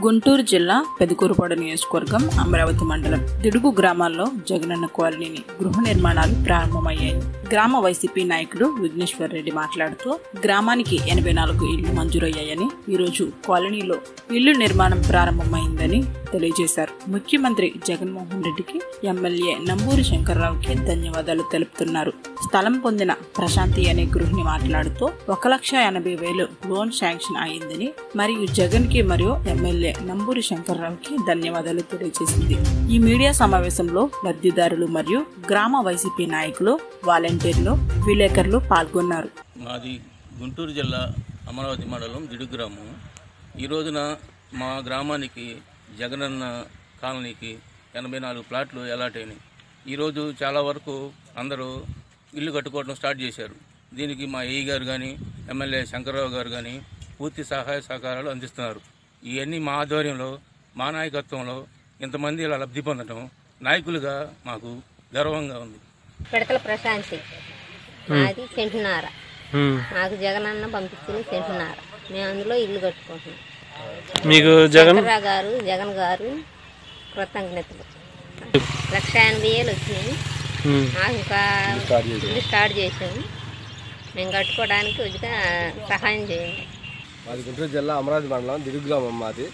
గుంటూరు జిల్లా పెదకూరుపాడు నియోజకవర్గం అమరావతి మండలం దిడుగు గ్రామాల్లో జగనన్న కాలనీని గృహ నిర్మాణాలు ప్రారంభమయ్యాయి గ్రామ వైసీపీ నాయకుడు విఘ్నేశ్వర్ రెడ్డి మాట్లాడుతూ గ్రామానికి ఎనభై నాలుగు ఇళ్లు మంజూరయ్యాయని ఈరోజు కాలనీలో ఇల్లు నిర్మాణం ప్రారంభమైందని తెలియజేశారు ముఖ్యమంత్రి జగన్మోహన్ రెడ్డికి ఎమ్మెల్యే నంబూరి శంకర్రావుకి ధన్యవాదాలు తెలుపుతున్నారు స్థలం పొందిన ప్రశాంతి అనే గృహిణి మాట్లాడుతూ ఒక లక్ష ఎనభై వేలు లోన్ శాంక్షన్ అయిందని మరియు జగన్ కి మరియు ఎమ్మెల్యే నంబూరి శంకర్రావుకి ధన్యవాదాలు తెలియజేసింది ఈ మీడియా సమావేశంలో లబ్ధిదారులు మరియు గ్రామ వైసీపీ నాయకులు వాలంటీర్లు విలేకరులు పాల్గొన్నారు మాది గుంటూరు జిల్లా అమరావతి మండలం దిడుగు గ్రామం ఈ రోజున మా గ్రామానికి జగనన్న కాలనీకి ఎనభై నాలుగు ప్లాట్లు అలాట్ అయినాయి ఈరోజు చాలా వరకు అందరూ ఇల్లు కట్టుకోవడం స్టార్ట్ చేశారు దీనికి మా ఏఈ గారు కానీ ఎమ్మెల్యే శంకర్రావు గారు కానీ పూర్తి సహాయ సహకారాలు అందిస్తున్నారు ఇవన్నీ మా ఆధ్వర్యంలో మా నాయకత్వంలో ఇంతమంది ఇలా లబ్ధి పొందడం నాయకులుగా మాకు గర్వంగా ఉంది పిడకల ప్రశాంతి మాది సెంటున్నర మాకు జగనన్న పంపించిన సెంటున్నర మేము అందులో ఇల్లు కట్టుకుంటున్నాం మీకు జగన్ చంద్రరావు గారు జగన్ గారు కృతజ్ఞతలు లక్ష ఎనభై వేలు వచ్చినాయి ఉమ్. మాకు ఇంకా ఇల్లు స్టార్ట్ చేసాము మేము కట్టుకోవడానికి కొద్దిగా సహాయం చేయండి మాది గుంటూరు జిల్లా అమరావతి మండలం దిగుడు గ్రామం మాది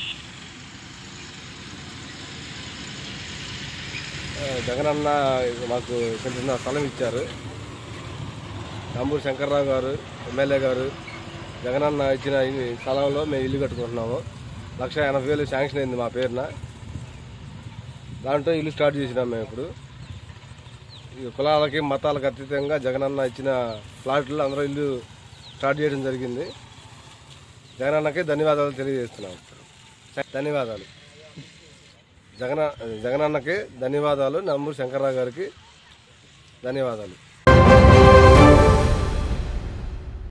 ఆ, జగనన్న మాకు చిన్న స్థలం ఇచ్చారు నంబూరు శంకర్రావు గారు ఎమ్మెల్యే గారు జగనన్న ఇచ్చిన ఈ స్థలంలో మేము ఇల్లు కట్టుకుంటున్నాము లక్ష ఎనభై వేలు శాంక్షన్ అయింది మా పేరున దాంట్లో ఇల్లు స్టార్ట్ చేసినాం మేము ఇప్పుడు ఈ కులాలకి మతాలకు అతీతంగా జగనన్న ఇచ్చిన ప్లాట్లు అందరూ ఇల్లు స్టార్ట్ చేయడం జరిగింది జగనన్నకి ధన్యవాదాలు తెలియజేస్తున్నాం ధన్యవాదాలు జగన జగనన్నకి ధన్యవాదాలు నంబూరు శంకర్రావు గారికి ధన్యవాదాలు